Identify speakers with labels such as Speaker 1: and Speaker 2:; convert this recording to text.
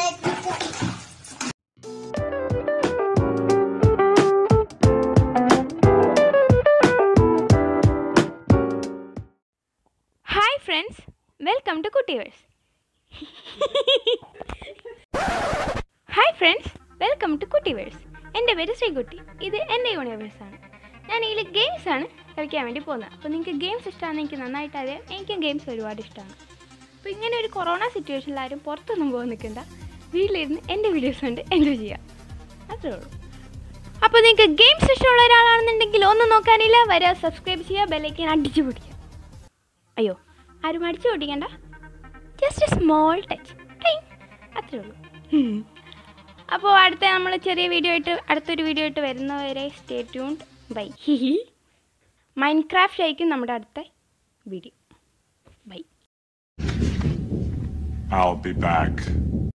Speaker 1: Hi friends welcome to Kuttiverse hi friends welcome to Kuttiverse എൻ്റെ പേര് ശ്രീകുട്ടി ഇത് എൻ്റെ യൂണിവേഴ്സാണ് ഞാൻ ഇതിൽ ഗെയിംസ് ആണ് കളിക്കാൻ വേണ്ടി പോകുന്നത് അപ്പോൾ നിങ്ങൾക്ക് ഗെയിംസ് ഇഷ്ടമാണെന്ന് എനിക്ക് നന്നായിട്ട് അറിയാം എനിക്കും ഗെയിംസ് ഒരുപാട് ഇഷ്ടമാണ് അപ്പോൾ ഇങ്ങനെ ഒരു കൊറോണ സിറ്റുവേഷനിൽ ആരും പുറത്തൊന്നും പോകാൻ നിൽക്കണ്ട വീട്ടിലിരുന്ന് എൻ്റെ വീഡിയോസ് കണ്ട് എൻജോയ് ചെയ്യാം അത്രേ ഉള്ളൂ അപ്പോൾ നിങ്ങൾക്ക് ഗെയിംസ് ഇഷ്ടമുള്ള ഒരാളാണെന്നുണ്ടെങ്കിൽ ഒന്നും നോക്കാനില്ല വരിക സബ്സ്ക്രൈബ് ചെയ്യുക ബെല്ലൈക്കൻ അടിച്ചു പിടിക്കുക അയ്യോ ആരും അടിച്ചു പൊട്ടിക്കണ്ട ജസ്റ്റ് എ സ്മോൾ ടച്ച് അത്രേ ഉള്ളൂ അപ്പോൾ അടുത്ത നമ്മൾ ചെറിയ വീഡിയോ ആയിട്ട് അടുത്തൊരു വീഡിയോ ആയിട്ട് വരുന്നവരെ stay tuned bye mind craft ആയിരിക്കും നമ്മുടെ അടുത്ത video bye
Speaker 2: I'll be back.